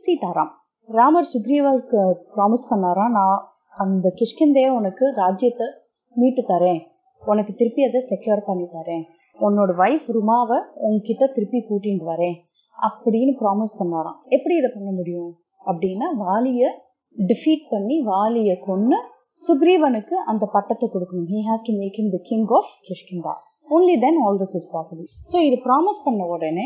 Sitaram Ramar சுக்ரீவருக்கு promise பண்ணாரா நான் அந்த கிஷ்கிந்தைய உனக்கு ராஜ்யத்தை மீட்டு தரேன் உனக்கு திருப்பி அதை செக்யூர் பண்ணி தரேன் உன்னோட வைஃப் ருமாவை உன்கிட்ட திருப்பி கூட்டிட்டு வரேன் அப்படின்னு ப்ராமிஸ் பண்ணாராம் எப்படி இதை பண்ண முடியும் அப்படின்னா வாலிய டிஃபீட் பண்ணி வாலிய கொன்னு சுக்ரீவனுக்கு அந்த பட்டத்தை கொடுக்கணும் he has to make him the king of Kishkindha only then all this is possible so இது ப்ராமிஸ் பண்ண உடனே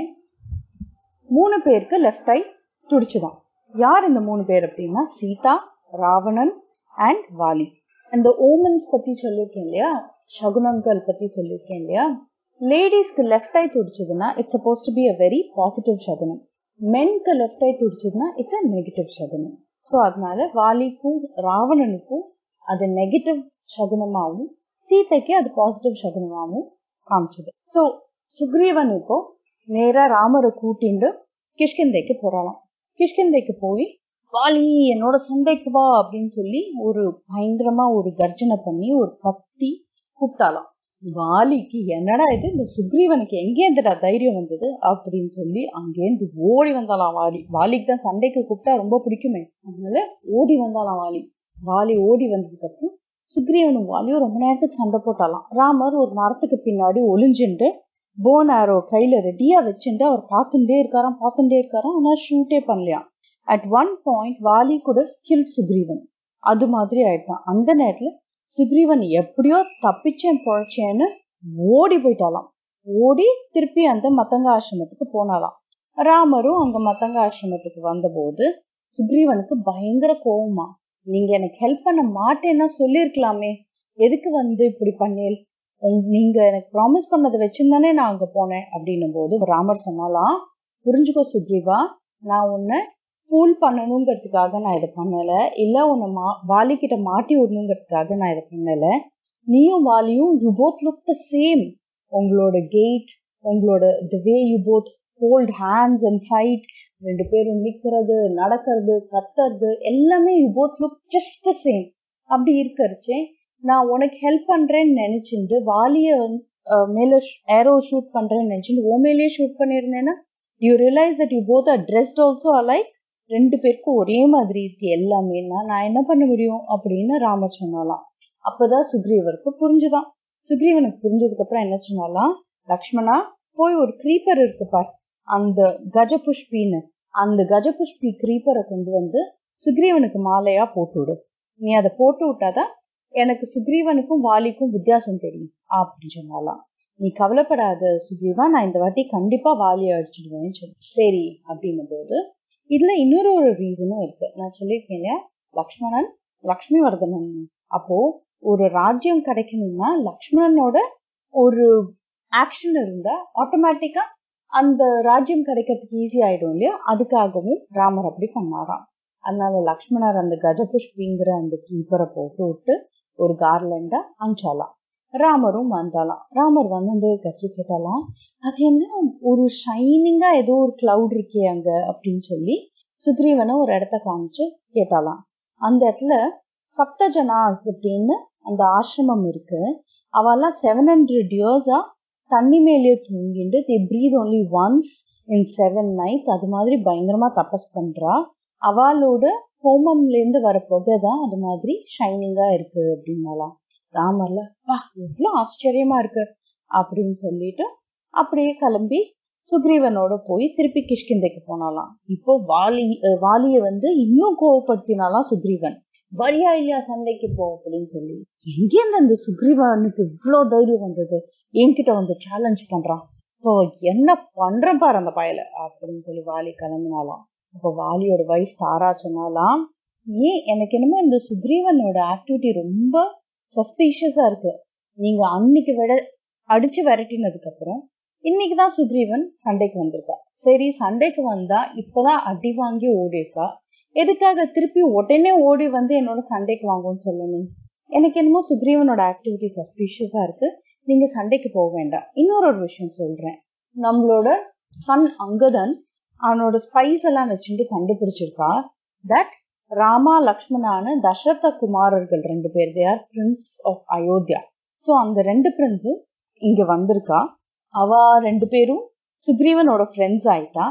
மூணு பேருக்கு லெஃப்ட் ஐ துடிச்சுதான் யார் இந்த மூணு பேர் அப்படின்னா சீதா ராவணன் அண்ட் வாலி இந்த ஓமன்ஸ் பத்தி சொல்லியிருக்கேன் இல்லையா சகுனங்கள் பத்தி சொல்லியிருக்கேன் இல்லையா லேடிஸ்க்கு லெஃப்ட் ஐ துடிச்சதுன்னா it's supposed to be a very positive சகுனம் மென்க்கு லெஃப்ட் ஐ துடிச்சதுன்னா இட்ஸ் அ நெகட்டிவ் சகுனம் ஸோ அதனால வாலிக்கும் ராவணனுக்கும் அது நெகட்டிவ் சகுனமாகவும் சீதைக்கு அது பாசிட்டிவ் சகுனமாகவும் காமிச்சது ஸோ சுக்ரீவன் இப்போ நேரா ராமரை கூட்டிண்டு கிஷ்கிந்தைக்கு போறாளாம் கிஷ்கிந்தைக்கு போய் வாலி என்னோட சண்டைக்கு வா அப்படின்னு சொல்லி ஒரு பயங்கரமா ஒரு கர்ஜனை பண்ணி ஒரு கத்தி கூப்பிட்டாலாம் வாலிக்கு என்னடா இது இந்த சுக்ரீவனுக்கு எங்கேருந்துடா தைரியம் வந்தது அப்படின்னு சொல்லி அங்கேருந்து ஓடி வந்தாலாம் வாலி வாலிக்கு தான் சண்டைக்கு கூப்பிட்டா ரொம்ப பிடிக்குமே அதனால ஓடி வந்தாலாம் வாலி வாலி ஓடி வந்ததுக்கு அப்புறம் சுக்ரீவனும் வாலியும் ரொம்ப நேரத்துக்கு சண்டை போட்டாலாம் ராமர் ஒரு மரத்துக்கு பின்னாடி ஒளிஞ்சுட்டு போன் ஆரோ கையில ரெடியா வச்சுட்டு அவர் பார்த்துட்டே இருக்காராம் பார்த்துட்டே இருக்காராம் ஆனா ஷூட்டே பண்ணலையாம் அட் ஒன் பாயிண்ட் வாலி கூட கில் சுக்ரீவன் அது மாதிரி ஆயிட்டான் அந்த நேரத்துல சுக்ரீவன் எப்படியோ தப்பிச்சேன் பொழைச்சேன்னு ஓடி போயிட்டாலாம் ஓடி திருப்பி அந்த மத்தங்க ஆசிரமத்துக்கு போனாலாம் ராமரும் அங்க மத்தங்க ஆசிரமத்துக்கு வந்தபோது சுக்ரீவனுக்கு பயங்கர கோவமா நீங்க எனக்கு ஹெல்ப் பண்ண மாட்டேன்னா சொல்லியிருக்கலாமே எதுக்கு வந்து இப்படி பண்ணேல் நீங்க எனக்கு ப்ராமிஸ் பண்ணதை வச்சிருந்தானே நான் அங்க போனேன் அப்படின்னும் போது ராமர் சொன்னாலாம் புரிஞ்சுக்கோ சுக்ரீவா நான் உன்னை ஃபூல் பண்ணணுங்கிறதுக்காக நான் இதை பண்ணல இல்ல உன்னை மா வாலி கிட்ட மாட்டி விடணுங்கிறதுக்காக நான் இதை பண்ணல நீயும் வாலியும் you both look the same உங்களோட கெயிட் உங்களோட the way you both hold hands and fight ரெண்டு பேரும் நிக்கிறது நடக்கிறது கத்துறது எல்லாமே you both look just the same அப்படி இருக்கிறச்சே நான் உனக்கு ஹெல்ப் பண்றேன்னு நினைச்சுட்டு வாலிய வந்து மேல ஏரோ ஷூட் பண்றேன்னு நினைச்சுட்டு ஓ மேலேயே ஷூட் பண்ணிருந்தேன்னா you realize that you both are dressed also like ரெண்டு பேருக்கும் ஒரே மாதிரி இருக்கு எல்லாமேனா நான் என்ன பண்ண முடியும் அப்படின்னு ராமர் சொன்னாலாம் அப்பதான் சுக்ரீவருக்கு புரிஞ்சுதான் சுக்ரீவனுக்கு புரிஞ்சதுக்கு அப்புறம் என்ன சொன்னாலாம் லக்ஷ்மணா போய் ஒரு க்ரீப்பர் இருக்கு பார் அந்த கஜபுஷ்பின்னு அந்த கஜபுஷ்பி க்ரீப்பரை கொண்டு வந்து சுக்ரீவனுக்கு மாலையா போட்டு விடு நீ அதை போட்டு விட்டாதான் எனக்கு சுக்ரீவனுக்கும் வாலிக்கும் வித்தியாசம் தெரியும் அப்படின்னு சொன்னாலாம் நீ கவலைப்படாத சுக்ரீவா நான் இந்த வாட்டி கண்டிப்பா வாலியை அடிச்சிடுவேன்னு சொல்லி சரி அப்படின்னும் போது இதுல இன்னொரு ஒரு ரீசனும் இருக்கு நான் சொல்லியிருக்கேன் இல்லையா லக்ஷ்மணன் லக்ஷ்மி வர்தனன் அப்போ ஒரு ராஜ்யம் கிடைக்கணும்னா லக்ஷ்மணனோட ஒரு ஆக்ஷன் இருந்தா ஆட்டோமேட்டிக்கா அந்த ராஜ்யம் கிடைக்கிறதுக்கு ஈஸி ஆயிடும் இல்லையா அதுக்காகவும் ராமர் அப்படி பண்ணாராம் அதனால லக்ஷ்மணர் அந்த கஜபுஷ்பிங்கிற அந்த கீப்பரை போட்டு விட்டு ஒரு கார்லண்டா அனுப்பிச்சாலாம் ராமரும் வந்தாலாம் ராமர் வந்து கட்சி கேட்டாலாம் அது என்ன ஒரு ஷைனிங்கா ஏதோ ஒரு கிளவுட் இருக்கே அங்க அப்படின்னு சொல்லி சுக்ரீவனை ஒரு இடத்த காமிச்சு கேட்டாலாம் அந்த இடத்துல சப்தஜனாஸ் அப்படின்னு அந்த ஆசிரமம் இருக்கு அவெல்லாம் செவன் ஹண்ட்ரட் இயர்ஸா தண்ணி மேலேயே தூங்கிட்டு the breathe only once in seven nights அது மாதிரி பயங்கரமா தபஸ் பண்றா அவளோட ஹோமம்ல இருந்து வர புகை தான் அது மாதிரி ஷைனிங்கா இருக்கு அப்படின்னாலாம் ராமர்ல வா எவ்வளவு ஆச்சரியமா இருக்கு அப்படின்னு சொல்லிட்டு அப்படியே கிளம்பி சுக்ரீவனோட போய் திருப்பி கிஷ்கிந்தைக்கு போனாலாம் இப்போ வாலி வாலிய வந்து இன்னும் கோவப்படுத்தினாலாம் சுக்ரீவன் வரியா இல்லையா சண்டைக்கு போ அப்படின்னு சொல்லி எங்கேருந்து அந்த சுக்ரீவனுக்கு இவ்வளவு தைரியம் வந்தது என்கிட்ட வந்து சேலஞ்ச் பண்றான் இப்போ என்ன பண்றேன் பாரு அந்த பயல அப்படின்னு சொல்லி வாலி கிளம்பினாலாம் அப்போ வாலியோட வைஃப் தாரா சொன்னாலாம் ஏன் எனக்கு என்னமோ இந்த சுக்ரீவனோட ஆக்டிவிட்டி ரொம்ப சஸ்பீஷியஸா இருக்கு நீங்க அன்னைக்கு விட அடிச்சு விரட்டினதுக்கு அப்புறம் இன்னைக்குதான் சுக்ரீவன் சண்டைக்கு வந்திருக்கா சரி சண்டைக்கு வந்தா இப்பதான் அடி வாங்கி ஓடி இருக்கா எதுக்காக திருப்பி உடனே ஓடி வந்து என்னோட சண்டைக்கு வாங்கும்னு சொல்லணும் எனக்கு என்னமோ சுக்ரீவனோட ஆக்டிவிட்டி சஸ்பீஷியஸா இருக்கு நீங்க சண்டைக்கு போக வேண்டாம் இன்னொரு ஒரு விஷயம் சொல்றேன் நம்மளோட சன் அங்கதன் அவனோட ஸ்பைஸ் எல்லாம் வச்சுட்டு கண்டுபிடிச்சிருக்கா தட் ராமா லக்ஷ்மணான தசரத குமாரர்கள் ரெண்டு பேர் they are prince of Ayodhya so அந்த ரெண்டு பிரின்ஸும் இங்க வந்திருக்கா அவ ரெண்டு பேரும் சுக்ரீவனோட ஃப்ரெண்ட்ஸ் ஆயிட்டா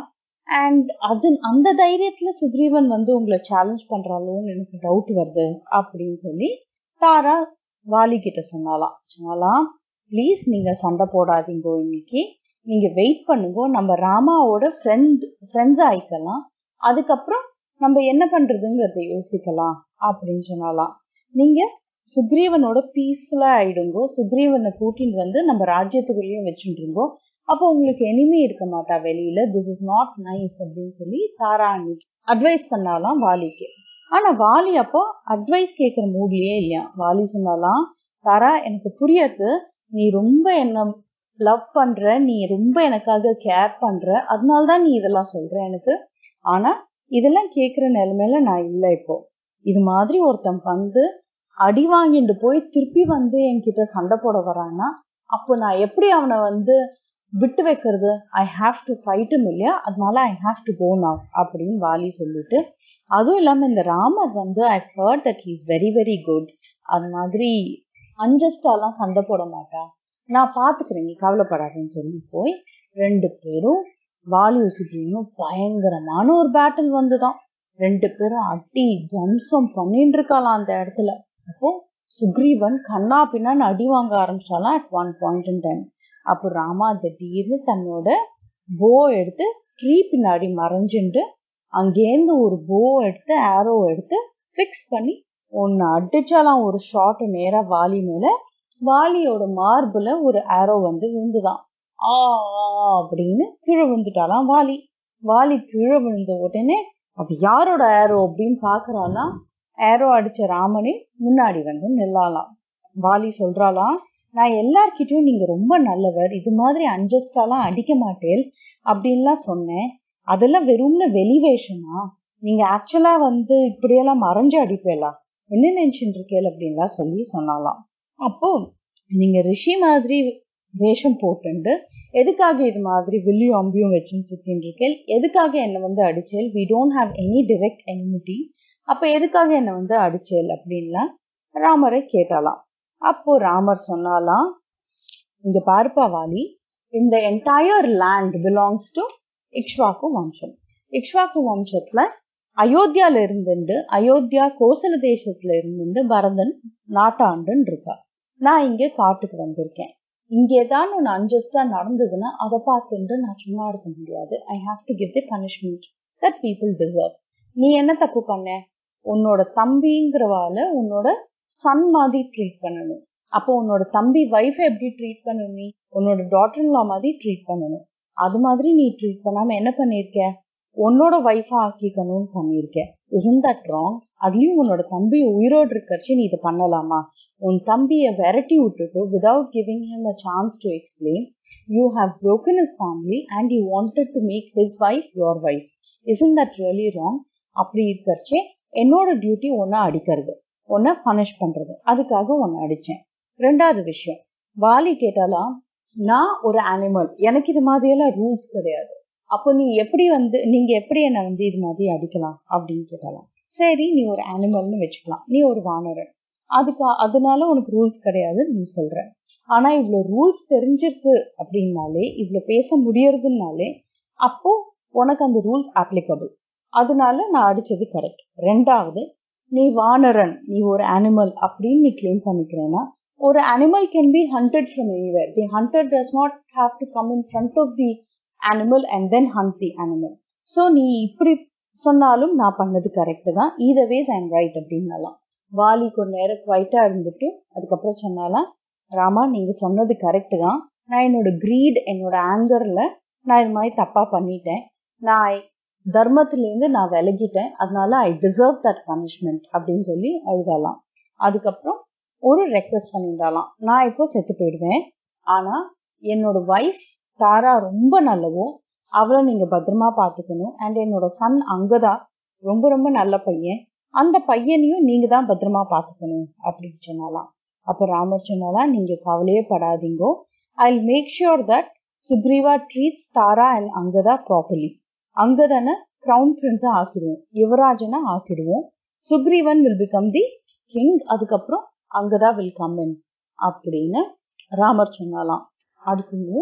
அண்ட் அது அந்த தைரியத்துல சுக்ரீவன் வந்து உங்களை சேலஞ்ச் பண்றாளோன்னு எனக்கு டவுட் வருது அப்படின்னு சொல்லி தாரா வாலி கிட்ட சொன்னாலாம் சொன்னாலாம் ப்ளீஸ் நீங்க சண்டை போடாதீங்க இன்னைக்கு நீங்க வெயிட் பண்ணுங்க நம்ம ராமாவோட ஃப்ரெண்ட் ஃப்ரெண்ட்ஸ் ஆயிக்கலாம் அதுக்கப்புறம் நம்ம என்ன பண்றதுங்கிறத யோசிக்கலாம் அப்படின்னு சொன்னாலாம் நீங்க சுக்ரீவனோட பீஸ்ஃபுல்லா ஆயிடுங்கோ சுக்ரீவனை கூட்டிட்டு வந்து நம்ம ராஜ்யத்துக்குள்ளேயும் வச்சுருங்கோ அப்போ உங்களுக்கு எனிமே இருக்க மாட்டா வெளியில திஸ் இஸ் நாட் நைஸ் அப்படின்னு சொல்லி தாரா அன்னைக்கு அட்வைஸ் பண்ணாலாம் வாலிக்கு ஆனா வாலி அப்போ அட்வைஸ் கேட்குற மூட்லயே இல்லையா வாலி சொன்னாலாம் தாரா எனக்கு புரியாது நீ ரொம்ப என்ன லவ் பண்ற நீ ரொம்ப எனக்காக கேர் பண்ற அதனால்தான் நீ இதெல்லாம் சொல்ற எனக்கு ஆனா இதெல்லாம் கேட்குற நிலைமையில நான் இல்லை இப்போ இது மாதிரி ஒருத்தன் வந்து அடி வாங்கிட்டு போய் திருப்பி வந்து என்கிட்ட சண்டை போட வரான்னா அப்போ நான் எப்படி அவனை வந்து விட்டு வைக்கிறது ஐ ஹாவ் டு ஃபைட்டும் இல்லையா அதனால I have to go now அப்படின்னு வாலி சொல்லிட்டு அதுவும் இல்லாம இந்த ராமர் வந்து I heard that he's very very good அது மாதிரி அன்ஜஸ்டாலாம் சண்டை போட மாட்டா நான் பாத்துக்கிறேன் நீ கவலைப்படாதுன்னு சொல்லி போய் ரெண்டு பேரும் வாலியும் சுற்றியும் பயங்கரமான ஒரு பேட்டில் வந்துதான் ரெண்டு பேரும் அடி துவம்சம் பண்ணிட்டு இருக்காளாம் அந்த இடத்துல அப்போ சுக்ரீவன் கண்ணா பின்னான்னு அடி வாங்க ஆரம்பிச்சாலாம் at one point in time அப்போ ராமா திடீர்னு தன்னோட போ எடுத்து ட்ரீ பின்னாடி மறைஞ்சுண்டு அங்கேருந்து ஒரு போ எடுத்து ஆரோ எடுத்து ஃபிக்ஸ் பண்ணி ஒன்னு அடிச்சாலாம் ஒரு ஷாட் நேரா வாலி மேல வாலியோட மார்புல ஒரு ஆரோ வந்து விழுந்துதான் ஆ அப்படின்னு கீழே விழுந்துட்டாலாம் வாலி வாலி கீழே விழுந்த உடனே அது யாரோட ஆரோ அப்படின்னு பாக்குறாலாம் ஏரோ அடிச்ச ராமனே முன்னாடி வந்து நில்லாலாம் வாலி சொல்றாளாம் நான் எல்லார்கிட்டயும் நீங்க ரொம்ப நல்லவர் இது மாதிரி அன்ஜஸ்டாலாம் அடிக்க மாட்டேன் அப்படின்லாம் சொன்னேன் அதெல்லாம் வெறும்னு வெளிவேஷமா நீங்க ஆக்சுவலா வந்து இப்படியெல்லாம் மறைஞ்சு அடிப்பேலா என்ன நினைச்சுட்டு இருக்கேள் அப்படின்லாம் சொல்லி சொன்னாலாம் அப்போ நீங்க ரிஷி மாதிரி வேஷம் போட்டுண்டு எதுக்காக இது மாதிரி வில்லியும் அம்பியும் வச்சுன்னு சுத்தின்னு இருக்கேள் எதுக்காக என்னை வந்து அடிச்சேல் we don't have any direct enmity அப்ப எதுக்காக என்னை வந்து அடிச்சேல் அப்படின்லாம் ராமரை கேட்டாலாம் அப்போ ராமர் சொன்னாலாம் இங்க பார்ப்பா வாலி இந்த entire land belongs to Ikshvaku வம்சம் இக்ஷ்வாக்கு வம்சத்துல அயோத்தியால இருந்துட்டு அயோத்தியா கோசல தேசத்துல இருந்துட்டு பரதன் நாட்டாண்டுன்னு இருக்கா நான் இங்க காட்டுக்கு வந்திருக்கேன் இங்கே தான் ஒன்று அன்ஜஸ்டா நடந்ததுன்னா அதை பார்த்துட்டு நான் சும்மா இருக்க முடியாது I have to give the punishment that people deserve நீ என்ன தப்பு பண்ண உன்னோட தம்பிங்கிறவால உன்னோட சன் மாதிரி ட்ரீட் பண்ணணும் அப்போ உன்னோட தம்பி ஒய்ஃபை எப்படி ட்ரீட் பண்ணணும் நீ உன்னோட டாட்டர் இன்லா மாதிரி ட்ரீட் பண்ணணும் அது மாதிரி நீ ட்ரீட் பண்ணாம என்ன பண்ணிருக்க உன்னோட ஒய்ஃபா ஆக்கிக்கணும்னு பண்ணிருக்க இசன் தட் ராங் அதுலயும் உன்னோட தம்பி உயிரோடு இருக்கச்சு நீ இதை பண்ணலாமா உன் தம்பியை விரட்டி விட்டுட்டு without giving him a chance to explain you have broken his family and you wanted to make his wife your wife isn't that really wrong அப்படி இருக்கறச்சே என்னோட டியூட்டி ஒன்ன அடிக்கிறது உன்னை பனிஷ் பண்றது அதுக்காக உன்னை அடிச்சேன் ரெண்டாவது விஷயம் வாலி கேட்டாலாம் நான் ஒரு அனிமல் எனக்கு இது மாதிரியெல்லாம் ரூல்ஸ் கிடையாது அப்போ நீ எப்படி வந்து நீங்க எப்படி என்ன வந்து இது மாதிரி அடிக்கலாம் அப்படின்னு கேட்டாலாம் சரி நீ ஒரு அனிமல்னு வச்சுக்கலாம் நீ ஒரு வானரன் அதுக்கு அதனால உனக்கு ரூல்ஸ் கிடையாது நீ சொல்ற ஆனா இவ்வளவு ரூல்ஸ் தெரிஞ்சிருக்கு அப்படின்னாலே இவ்வளவு பேச முடியறதுனாலே அப்போ உனக்கு அந்த ரூல்ஸ் அப்ளிகபிள் அதனால நான் அடிச்சது கரெக்ட் ரெண்டாவது நீ வானரன் நீ ஒரு அனிமல் அப்படின்னு நீ கிளைம் பண்ணிக்கிறேன்னா ஒரு animal can be hunted from anywhere the hunted does not have to come in front of the animal and then hunt the animal so நீ இப்படி சொன்னாலும் நான் பண்ணது கரெக்ட் தான் ஈத வேஸ் ஐம் ரைட் அப்படின்னாலாம் வாலிக்கு ஒரு நேரம் குவைட்டா இருந்துட்டு அதுக்கப்புறம் சொன்னாலாம் ராமா நீங்க சொன்னது கரெக்ட் தான் நான் என்னோட கிரீட் என்னோட ஆங்கர்ல நான் இது மாதிரி தப்பா பண்ணிட்டேன் நான் தர்மத்திலேருந்து நான் விலகிட்டேன் அதனால ஐ டிசர்வ் தட் பனிஷ்மெண்ட் அப்படின்னு சொல்லி அழுதாலாம் அதுக்கப்புறம் ஒரு ரெக்வஸ்ட் பண்ணியிருந்தாலாம் நான் இப்போ செத்து போயிடுவேன் ஆனா என்னோட ஒய்ஃப் தாரா ரொம்ப நல்லவோ அவளை நீங்க பத்திரமா பாத்துக்கணும் அண்ட் என்னோட சன் அங்கதா ரொம்ப ரொம்ப நல்ல பையன் அந்த பையனையும் நீங்க தான் பத்திரமா பாத்துக்கணும் அப்படின்னு சொன்னாலாம் அப்ப ராமர் சொன்னாலாம் நீங்க கவலையே படாதீங்கோ I make sure that Sugriva treats Tara and Angada properly அங்கதான கிரவுன் பிரின்ஸா ஆக்கிடுவோம் யுவராஜனா ஆக்கிடுவோம் Sugreevan will become the king அதுக்கப்புறம் அங்கதா வில் கம் இன் அப்படின்னு ராமர் சொன்னாலாம் அதுக்கு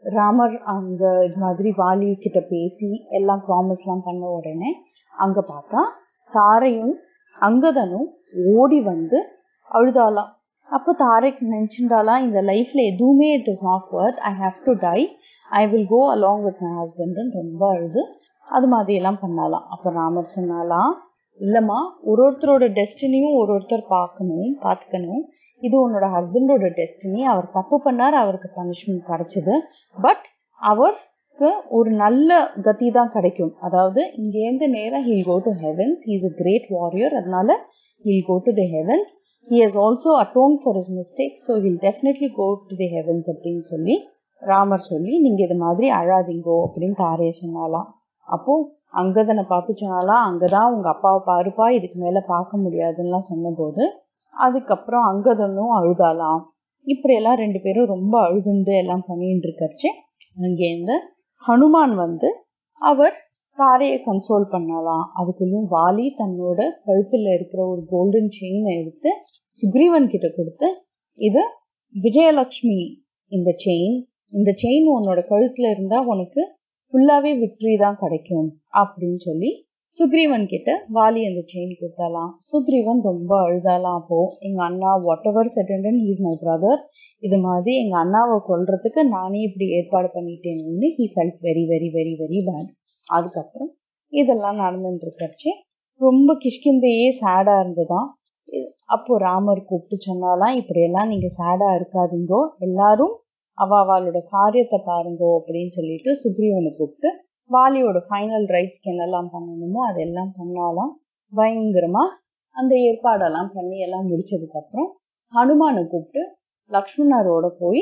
ராமர் அங்க இது மாதிரி வாலி கிட்ட பேசி எல்லாம் ப்ராமிஸ்லாம் பண்ண உடனே அங்க பார்த்தா தாரையும் அங்கதனும் ஓடி வந்து அழுதாலாம் அப்போ தாரைக் நினச்சிண்டாலாம் இந்த லைஃப்ல எதுவுமே it is not worth I have to die I will go along with my ஹஸ்பண்ட்னு ரொம்ப அழுது அது மாதிரி எல்லாம் பண்ணாலாம் அப்போ ராமர் சொன்னாலாம் இல்லைம்மா ஒரு ஒருத்தரோட டெஸ்டினியும் ஒரு ஒருத்தர் பார்க்கணும் பார்த்துக்கணும் இது உன்னோட ஹஸ்பண்டோட டெஸ்டினி அவர் தப்பு பண்ணார் அவருக்கு பனிஷ்மெண்ட் கிடைச்சது பட் அவருக்கு ஒரு நல்ல கதி தான் கிடைக்கும் அதாவது இங்கேருந்து நேராக he'll go to heavens he is a great warrior அதனால he'll go to the heavens he has also atoned for his mistake so he'll definitely go to the heavens அப்படின்னு சொல்லி ராமர் சொல்லி நீங்க இது மாதிரி அழாதீங்கோ அப்படின்னு தாரைய சொன்னாலாம் அப்போ அங்கதனை பார்த்து சொன்னாலாம் அங்கதான் உங்க அப்பாவை பாருப்பா இதுக்கு மேல பார்க்க முடியாதுன்னுலாம் சொன்னபோது அதுக்கப்புறம் அங்கதனும் அழுதாலாம் இப்படியெல்லாம் ரெண்டு பேரும் ரொம்ப அழுதுண்டு எல்லாம் பண்ணிட்டு இருக்கச்சு அங்கேருந்து ஹனுமான் வந்து அவர் தாரையை கன்சோல் பண்ணலாம் அதுக்குள்ளேயும் வாலி தன்னோட கழுத்துல இருக்கிற ஒரு கோல்டன் செயினை எடுத்து சுக்ரீவன் கிட்ட கொடுத்து இது விஜயலட்சுமி இந்த செயின் இந்த செயின் உன்னோட கழுத்துல இருந்தா உனக்கு ஃபுல்லாவே விக்டரி தான் கிடைக்கும் அப்படின்னு சொல்லி சுக்ரீவன் கிட்ட வாலி அந்த செயின் கொடுத்தாலாம் சுக்ரீவன் ரொம்ப அழுதாலாம் அப்போ எங்க அண்ணா whatever said and he's my brother இது மாதிரி எங்க அண்ணாவை கொல்றதுக்கு நானே இப்படி ஏற்பாடு பண்ணிட்டேன்னு he felt very very very very bad அதுக்கப்புறம் இதெல்லாம் நடந்துட்டு இருக்கச்சு ரொம்ப கிஷ்கிந்தையே சேடா இருந்ததாம் அப்போ ராமர் கூப்பிட்டு சொன்னாலாம் இப்படியெல்லாம் நீங்க சேடா இருக்காதீங்கோ எல்லாரும் அவ அவளோட காரியத்தை பாருங்கோ அப்படின்னு சொல்லிட்டு சுக்ரீவனை கூப்பிட்டு வாலியோட ஃபைனல் ரைட்ஸ்க்கு என்னெல்லாம் பண்ணணுமோ அதெல்லாம் பண்ணாலாம் பயங்கரமா அந்த ஏற்பாடெல்லாம் பண்ணி எல்லாம் முடிச்சதுக்கு அப்புறம் ஹனுமானை கூப்பிட்டு லக்ஷ்மணரோட போய்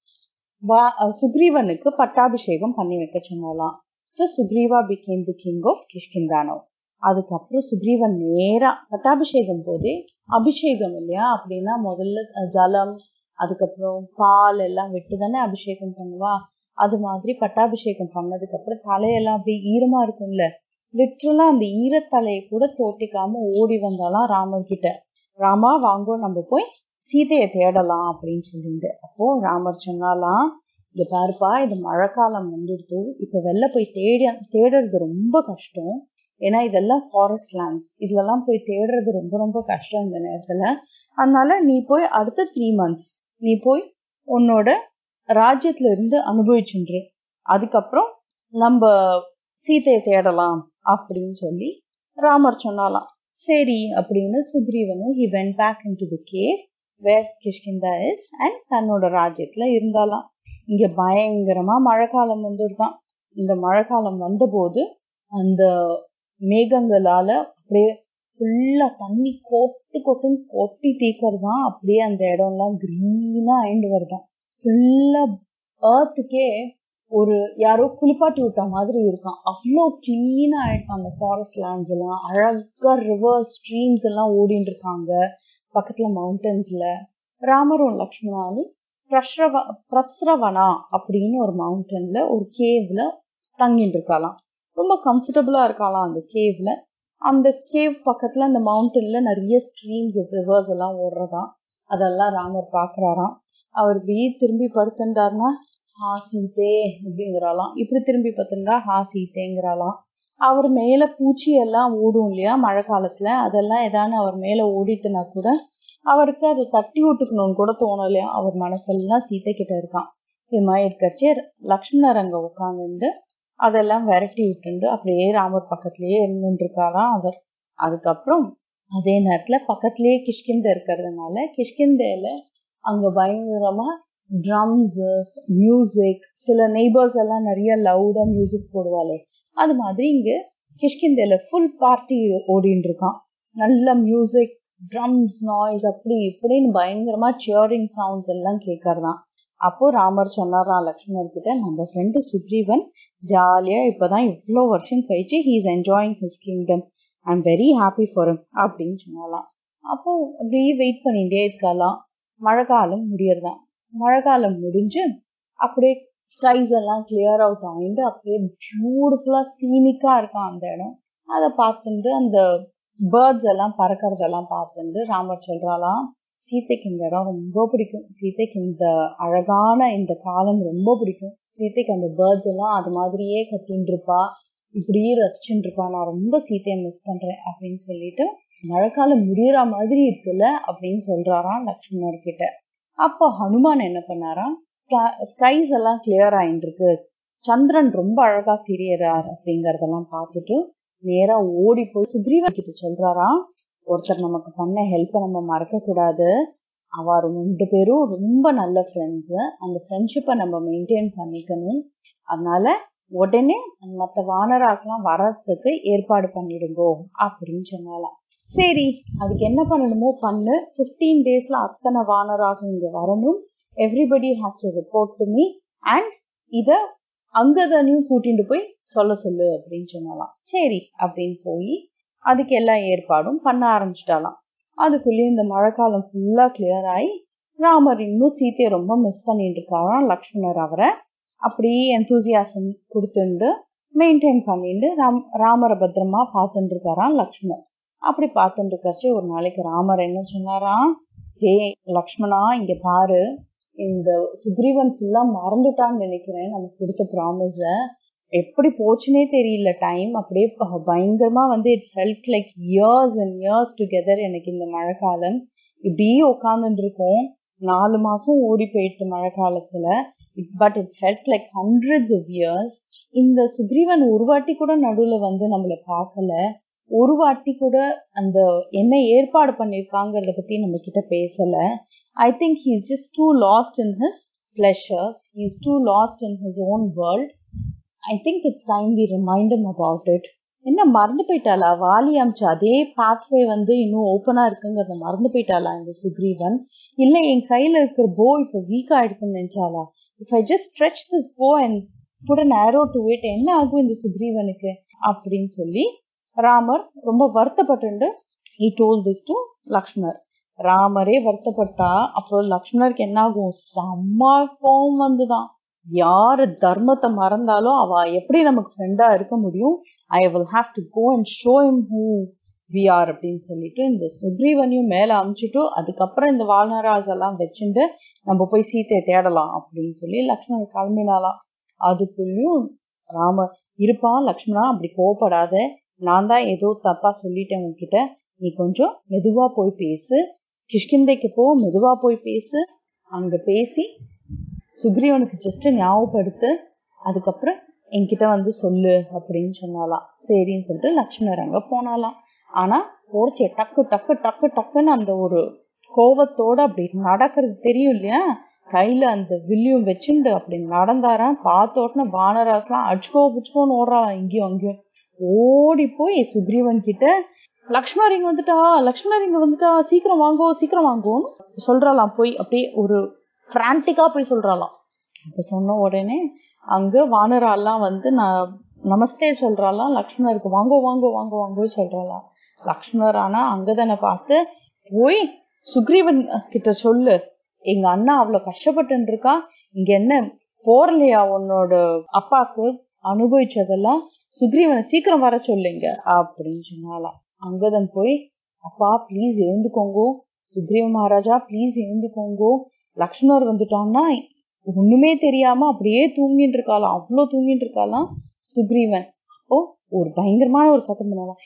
வா சுக்ரீவனுக்கு பட்டாபிஷேகம் பண்ணி வைக்க சொன்னாலாம் so Sugriva became the king of கிஷ்கிந்தானோ அதுக்கப்புறம் சுக்ரீவன் நேரா பட்டாபிஷேகம் போதே அபிஷேகம் இல்லையா அப்படின்னா முதல்ல ஜலம் அதுக்கப்புறம் பால் எல்லாம் விட்டு தானே அபிஷேகம் பண்ணுவா அது மாதிரி பட்டாபிஷேகம் பண்ணதுக்கு அப்புறம் தலையெல்லாம் அப்படியே ஈரமா இருக்கும்ல லிட்ரலா அந்த ஈரத்தலையை கூட தோட்டிக்காம ஓடி வந்தாலாம் ராமர் கிட்ட ராமா வாங்கோ நம்ம போய் சீதையை தேடலாம் அப்படின்னு சொல்லிட்டு அப்போ ராமர் சொன்னாலாம் இது பாருப்பா இது மழைக்காலம் வந்துடுது இப்ப வெளில போய் தேடி தேடுறது ரொம்ப கஷ்டம் ஏன்னா இதெல்லாம் ஃபாரஸ்ட் லேண்ட்ஸ் இதுலலாம் போய் தேடுறது ரொம்ப ரொம்ப கஷ்டம் இந்த நேரத்துல அதனால நீ போய் அடுத்த த்ரீ மந்த்ஸ் நீ போய் உன்னோட ராஜ்யத்துல இருந்து அனுபவிச்சுன்று அதுக்கப்புறம் நம்ம சீதையை தேடலாம் அப்படின்னு சொல்லி ராமர் சொன்னாலாம் சரி அப்படின்னு சுக்ரீவனும் he went back in to the cave where Kishkindha is and தன்னோட ராஜ்யத்துல இருந்தாலாம் இங்க பயங்கரமா மழைக்காலம் வந்துடுதான் இந்த மழைக்காலம் வந்தபோது அந்த மேகங்களால அப்படியே ஃபுல்லா தண்ணி கொட்டு கொட்டுன்னு கொட்டி தீக்கிறதான் அப்படியே அந்த இடம்லாம் கிரீனா ஆயிண்டு வருதான் ஃபுல்லா ஏர்த்துக்கே ஒரு யாரோ குளிப்பாட்டி விட்ட மாதிரி இருக்கான் அவ்வளோ கிளீனா ஆயிடுக்கான் அந்த ஃபாரஸ்ட் லேண்ட்ஸ் எல்லாம் அழகா ரிவர் ஸ்ட்ரீம்ஸ் எல்லாம் ஓடிட்டு இருக்காங்க பக்கத்துல மவுண்டன்ஸ்ல ராமரும் லக்ஷ்மணாவும் பிரஸ்ரவ பிரஸ்ரவனா அப்படின்னு ஒரு மவுண்டன்ல ஒரு கேவ்ல தங்கிட்டு இருக்காளாம் ரொம்ப கம்ஃபர்டபுளா இருக்காளாம் அந்த கேவ்ல அந்த கேவ் பக்கத்துல அந்த மவுண்டன்ல நிறைய ஸ்ட்ரீம்ஸ் ரிவர்ஸ் எல்லாம் ஓடுறதாம் அதெல்லாம் ராமர் பாக்குறாராம் அவர் இப்படி திரும்பி படுத்துட்டாருன்னா ஹா சீதே அப்படிங்கிறாளாம் இப்படி திரும்பி பார்த்துட்டா ஹா சீதேங்கிறாளாம் அவர் மேல பூச்சி எல்லாம் ஓடும் இல்லையா மழை காலத்துல அதெல்லாம் ஏதானு அவர் மேல ஓடிட்டுனா கூட அவருக்கு அதை தட்டி விட்டுக்கணும்னு கூட தோணலையா அவர் மனசெல்லாம் சீத்தை கிட்ட இருக்கான் இது மாதிரி இருக்கச்சே லக்ஷ்மணர் அங்க உட்காந்துட்டு அதெல்லாம் விரட்டி விட்டுண்டு அப்படியே ராமர் பக்கத்திலேயே இருந்துட்டு இருக்காராம் அவர் அதுக்கப்புறம் அதே நேரத்துல பக்கத்திலேயே கிஷ்கிந்த இருக்கிறதுனால கிஷ்கிந்தையில அங்க பயங்கரமா ட்ரம்ஸ் மியூசிக் சில நெய்பர்ஸ் எல்லாம் நிறைய லவுடா மியூசிக் போடுவாளே அது மாதிரி இங்க கிஷ்கிந்தையில ஃபுல் பார்ட்டி ஓடிட்டு இருக்கான் நல்ல மியூசிக் ட்ரம்ஸ் நாய்ஸ் அப்படி இப்படின்னு பயங்கரமா சியரிங் சவுண்ட்ஸ் எல்லாம் கேட்கறதான் அப்போ ராமர் சொன்னாராம் லக்ஷ்மணர் கிட்ட நம்ம ஃப்ரெண்டு சுக்ரீவன் ஜாலியா இப்பதான் இவ்வளோ வருஷம் கழிச்சு he is enjoying his kingdom I am very happy for him அப்படின்னு சொன்னாலாம் அப்போ அப்படியே வெயிட் பண்ணிட்டே இருக்கலாம் மழை காலம் முடியறதான் மழை காலம் முடிஞ்சு அப்படியே ஸ்கைஸ் எல்லாம் கிளியர் அவுட் ஆகிட்டு அப்படியே பியூட்டிஃபுல்லா சீனிக்கா இருக்கான் அந்த இடம் அதை பார்த்துட்டு அந்த பேர்ட்ஸ் எல்லாம் பறக்கிறதெல்லாம் பார்த்துட்டு ராமர் சொல்றாலாம் சீதைக்கு இந்த இடம் ரொம்ப பிடிக்கும் சீதைக்கு இந்த அழகான இந்த காலம் ரொம்ப பிடிக்கும் சீதைக்கு அந்த பேர்ட்ஸ் எல்லாம் அது மாதிரியே கத்தின்னு இருப்பா இப்படியே ரசிச்சுட்டு இருப்பா நான் ரொம்ப சீத்தையை மிஸ் பண்றேன் அப்படின்னு சொல்லிட்டு மழைக்காலம் முடியற மாதிரி இருக்குல்ல அப்படின்னு சொல்றாராம் லக்ஷ்மணர் கிட்ட அப்போ ஹனுமான் என்ன பண்ணாராம் ஸ்கைஸ் எல்லாம் கிளியர் ஆயிட்டு இருக்கு சந்திரன் ரொம்ப அழகா தெரியறார் அப்படிங்கறதெல்லாம் பார்த்துட்டு நேரா ஓடி போய் சுக்ரீவன் கிட்ட சொல்றாராம் ஒருத்தர் நமக்கு பண்ண ஹெல்ப்பை நம்ம மறக்க கூடாது அவ ரெண்டு பேரும் ரொம்ப நல்ல ஃப்ரெண்ட்ஸ் அந்த ஃப்ரெண்ட்ஷிப்பை நம்ம மெயின்டைன் பண்ணிக்கணும் அதனால உடனே மற்ற வானராஸ்லாம் வர்றதுக்கு ஏற்பாடு பண்ணிடுங்கோ அப்படின்னு சொன்னாலாம் சரி அதுக்கு என்ன பண்ணணுமோ பண்ணு ஃபிஃப்டீன் டேஸ்ல அத்தனை வானராசும் இங்க வரணும் everybody has to report to me and இத அங்கதனையும் கூட்டிட்டு போய் சொல்ல சொல்லு அப்படின்னு சொன்னாலாம் சரி அப்படின்னு போய் அதுக்கு எல்லா ஏற்பாடும் பண்ண ஆரம்பிச்சிட்டாலாம் அதுக்குள்ளேயும் இந்த மழைக்காலம் ஃபுல்லா கிளியர் ஆகி ராமர் இன்னும் சீத்தையை ரொம்ப மிஸ் பண்ணிட்டு இருக்காராம் லக்ஷ்மணர் அவரை அப்படியே எந்தூசியாசம் கொடுத்துண்டு மெயின்டைன் பண்ணிட்டு ராம் ராமரை பத்திரமா பார்த்துட்டு இருக்காராம் லக்ஷ்மணர் அப்படி பார்த்துட்டு இருக்கச்சு ஒரு நாளைக்கு ராமர் என்ன சொன்னாராம் ஹே லக்ஷ்மணா இங்க பாரு இந்த சுக்ரீவன் ஃபுல்லா மறந்துட்டான்னு நினைக்கிறேன் நமக்கு கொடுத்த ப்ராமிஸ எப்படி போச்சுனே தெரியல டைம் அப்படியே பயங்கரமா வந்து it felt like years and years together எனக்கு இந்த மழைக்காலம் இப்படியே உட்காந்துட்டு இருக்கோம் நாலு மாசம் ஓடி போயிட்டு மழை காலத்துல but it felt like hundreds of years இந்த சுக்ரீவன் ஒரு வாட்டி கூட நடுவுல வந்து நம்மள பார்க்கல ஒரு வாட்டி கூட அந்த என்ன ஏற்பாடு பண்ணிருக்காங்கிறத பத்தி நம்ம கிட்ட பேசல I think he's just too lost in his pleasures he's too lost in his own world I think it's time we remind about it என்ன மறந்து போயிட்டாளா வாலி அமிச்ச அதே பாத்வே வந்து இன்னும் ஓப்பனா இருக்குங்கிறத மறந்து போயிட்டாளா இந்த சுக்ரீவன் இல்ல என் கையில இருக்கிற போ இப்ப வீக் ஆயிடுக்குன்னு நினைச்சாளா if I just stretch this bow and put an arrow to it என்ன ஆகும் இந்த சுக்ரீவனுக்கு அப்படின்னு சொல்லி ராமர் ரொம்ப வருத்தப்பட்டு he told this to Lakshmanar ராமரே வருத்தப்பட்டா அப்புறம் லக்ஷ்மணருக்கு என்ன ஆகும் செம்ம கோவம் வந்துதான் யாரு தர்மத்தை மறந்தாலும் அவ எப்படி நமக்கு ஃப்ரெண்டா இருக்க முடியும் I will have to go and show him who we are அப்படின்னு சொல்லிட்டு இந்த சுக்ரீவனையும் மேல அமுச்சுட்டு அதுக்கப்புறம் இந்த வால்நராஸ் எல்லாம் வச்சுட்டு நம்ம போய் சீத்தையை தேடலாம் அப்படின்னு சொல்லி லக்ஷ்மணன் கிளம்பினாலாம் அதுக்குள்ளயும் ராமர் இருப்பான் லக்ஷ்மணா அப்படி கோவப்படாத நான் தான் ஏதோ தப்பா சொல்லிட்டேன் உன்கிட்ட நீ கொஞ்சம் மெதுவா போய் பேசு கிஷ்கிந்தைக்கு போ மெதுவா போய் பேசு அங்க பேசி சுக்ரீவனுக்கு ஜஸ்ட் ஞாபகப்படுத்து அதுக்கப்புறம் என்கிட்ட வந்து சொல்லு அப்படின்னு சொன்னாலாம் சரின்னு சொல்லிட்டு லக்ஷ்மணர் அங்க போனாலாம் ஆனா போர்ச்சிய டக்கு டக்கு டக்கு டக்குன்னு அந்த ஒரு கோவத்தோட அப்படி நடக்கிறது தெரியும் இல்லையா கையில அந்த வில்லியும் வச்சுண்டு அப்படி நடந்தாராம் பார்த்தோட்டன வானராஸ்லாம் அடிச்சுக்கோ புச்சுக்கோன்னு ஓடுறாளாம் இங்கேயும் அங்கேயும் ஓடி போய் சுக்ரீவன் கிட்ட லக்ஷ்மணர் இங்க வந்துட்டா லக்ஷ்மணர் இங்க வந்துட்டா சீக்கிரம் வாங்கோ சீக்கிரம் வாங்கோன்னு சொல்றாளாம் போய் அப்படியே ஒரு பிரான்டிக்கா போய் சொல்றாளாம் அப்ப சொன்ன உடனே அங்க வானராலாம் வந்து நான் நமஸ்தே சொல்றாளாம் லக்ஷ்மணருக்கு வாங்கோ வாங்கோ வாங்கோ வாங்கோ சொல்றாளாம் லக்ஷ்மணர் ஆனா அங்கதானே பார்த்து போய் சுக்ரீவன் கிட்ட சொல்லு எங்க அண்ணா அவ்வளவு கஷ்டப்பட்டு இருக்கா இங்க என்ன போறலையா உன்னோட அப்பாக்கு அனுபவிச்சதெல்லாம் சுக்ரீவனை சீக்கிரம் வர சொல்லுங்க அப்படின்னு சொன்னாலாம் அங்கதன் போய் அப்பா ப்ளீஸ் எழுந்துக்கோங்கோ சுக்ரீவ மகாராஜா ப்ளீஸ் எழுந்துக்கோங்கோ லக்ஷ்மணர் வந்துட்டான்னா ஒண்ணுமே தெரியாம அப்படியே தூங்கிட்டு இருக்காளாம் அவ்வளவு தூங்கிட்டு இருக்காளாம் சுக்ரீவன் அப்போ ஒரு பயங்கரமான ஒரு சத்தம் பண்ணலாம்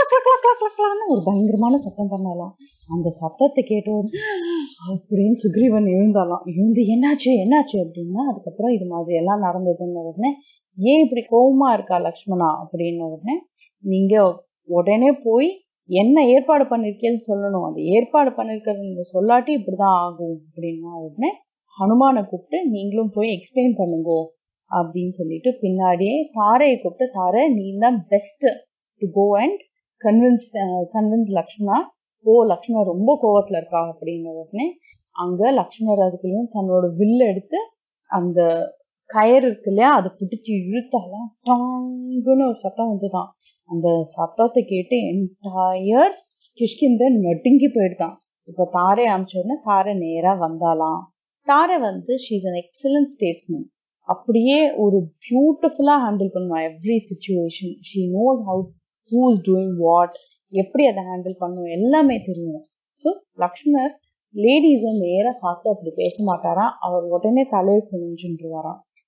ஒரு பயங்கரமான சத்தம் பண்ணலாம் அந்த சத்தத்தை கேட்டோம் அப்படின்னு சுக்ரீவன் எழுந்தாலாம் எழுந்து என்னாச்சு என்னாச்சு அப்படின்னா அதுக்கப்புறம் இது மாதிரி எல்லாம் நடந்ததுன்னு உடனே ஏன் இப்படி கோபமா இருக்கா லக்ஷ்மணா அப்படின்னு உடனே நீங்க உடனே போய் என்ன ஏற்பாடு பண்ணிருக்கேன்னு சொல்லணும் அந்த ஏற்பாடு பண்ணிருக்கிறது நீங்க சொல்லாட்டி இப்படிதான் ஆகும் அப்படின்னா உடனே ஹனுமானை கூப்பிட்டு நீங்களும் போய் எக்ஸ்பிளைன் பண்ணுங்கோ அப்படின்னு சொல்லிட்டு பின்னாடியே தாரையை கூப்பிட்டு தாரை நீ தான் best to go and convince convince Lakshmana oh Lakshmana ரொம்ப கோவத்துல இருக்கா அப்படின்னு உடனே அங்க லக்ஷ்மணர் அதுக்குள்ளயும் தன்னோட வில்ல எடுத்து அந்த கயர் இருக்கு இல்லையா அதை பிடிச்சி இழுத்தாலாம் டாங்குன்னு ஒரு சத்தம் வந்துதான் அந்த சத்தத்தை கேட்டு என்டையர் கிஷ்கிந்தன் நடுங்கி போயிடுதான் இப்ப தாரை அமிச்ச உடனே தாரை நேரா வந்தாலாம் தாரை வந்து ஷீஸ் அன் எக்ஸலன்ட் ஸ்டேட்ஸ்மேன் அப்படியே ஒரு பியூட்டிஃபுல்லா ஹேண்டில் பண்ணுவா every situation she knows how who is doing what எப்படி அதை ஹேண்டில் பண்ணும் எல்லாமே தெரியும் ஸோ லக்ஷ்மணர் லேடிஸை நேரா பார்த்து அப்படி பேச மாட்டாராம் அவர் உடனே தலையை குனிஞ்சுருவாராம்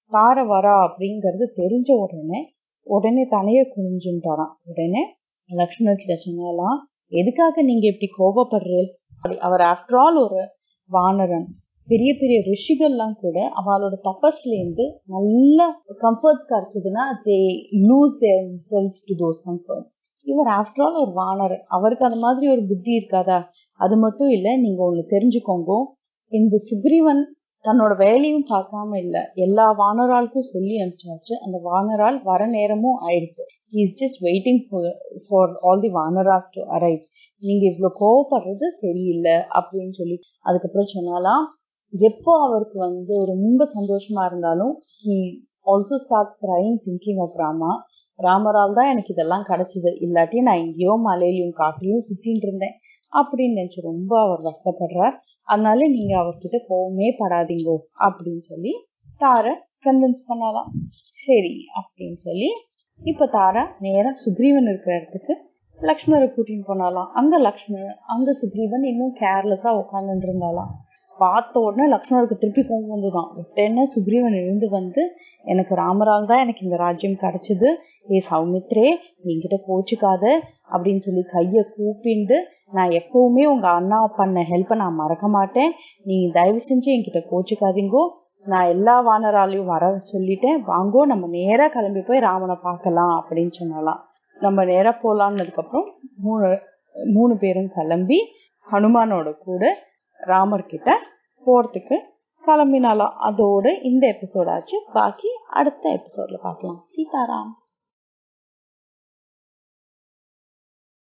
தார வரா அப்படிங்கறது தெரிஞ்ச உடனே உடனே தனைய குனிஞ்சுட்டாராம் உடனே லக்ஷ்மணர் கிட்ட சொன்னாலாம் எதுக்காக நீங்க இப்படி கோபப்படுறீள் அவர் ஆஃப்டர் ஆல் ஒரு வானரன் பெரிய பெரிய ரிஷிகள்லாம் கூட அவளோட தபஸ்ல இருந்து நல்ல கம்ஃபர்ட்ஸ் கிடைச்சதுன்னா they lose their selves to those comforts இவர் ஆஃப்டர் ஆல் ஒரு வானரன் அவருக்கு அந்த மாதிரி ஒரு புத்தி இருக்காதா அது மட்டும் இல்ல நீங்க ஒண்ணு தெரிஞ்சுக்கோங்க இந்த சுக்ரீவன் தன்னோட வேலையும் பார்க்காம இல்ல எல்லா வானராளுக்கும் சொல்லி அனுப்பிச்சாச்சு அந்த வானரால் வர நேரமும் ஆயிடுச்சு is just waiting for all the vanaras to arrive நீங்க இவ்வளவு கோவப்படுறது சரியில்லை அப்படின்னு சொல்லி அதுக்கப்புறம் சொன்னாலாம் எப்போ அவருக்கு வந்து ரொம்ப சந்தோஷமா இருந்தாலும் he also start crying thinking of Rama ராமரால் தான் எனக்கு இதெல்லாம் கிடைச்சது இல்லாட்டி நான் எங்கேயோ மலையிலையும் காட்டிலையும் சுத்தின்னு இருந்தேன் அப்படின்னு நினைச்சு ரொம்ப அவர் வருத்தப்படுறார் அதனால நீங்க அவர்கிட்ட கோவமே படாதீங்கோ அப்படின்னு சொல்லி தார கன்வின்ஸ் பண்ணலாம் சரி அப்படின்னு சொல்லி இப்ப தாரா நேரா சுக்ரீவன் இருக்கிற இடத்துக்கு லக்ஷ்மணரை கூட்டின்னு போனாலாம் அங்க லக்ஷ்மணன் அங்க சுக்ரீவன் இன்னும் கேர்லெஸ்ஸா உட்காந்துட்டு இருந்தாலாம் பார்த்த உடனே லக்ஷ்மணருக்கு திருப்பி கோவம் வந்துதான் உடனே சுக்ரீவன் எழுந்து வந்து எனக்கு ராமரால் தான் எனக்கு இந்த ராஜ்யம் கிடைச்சது ஏ சௌமித்ரே என்கிட்ட கோச்சுக்காத அப்படின்னு சொல்லி கைய கூப்பிண்டு நான் எப்பவுமே உங்க அண்ணா பண்ண ஹெல்ப்பை நான் மறக்க மாட்டேன் நீ தயவு செஞ்சு என்கிட்ட கோச்சுக்காதீங்கோ நான் எல்லா வானராலையும் வர சொல்லிட்டேன் வாங்கோ நம்ம நேரா கிளம்பி போய் ராமனை பார்க்கலாம் அப்படின்னு சொன்னலாம் நம்ம நேரா போலான்னதுக்கு அப்புறம் மூணு மூணு பேரும் கிளம்பி ஹனுமானோட கூட ராமர் கிட்ட போறதுக்கு கிளம்பினாலாம் அதோட இந்த எபிசோட் ஆச்சு பாக்கி அடுத்த எபிசோட்ல பார்க்கலாம் சீதாராம்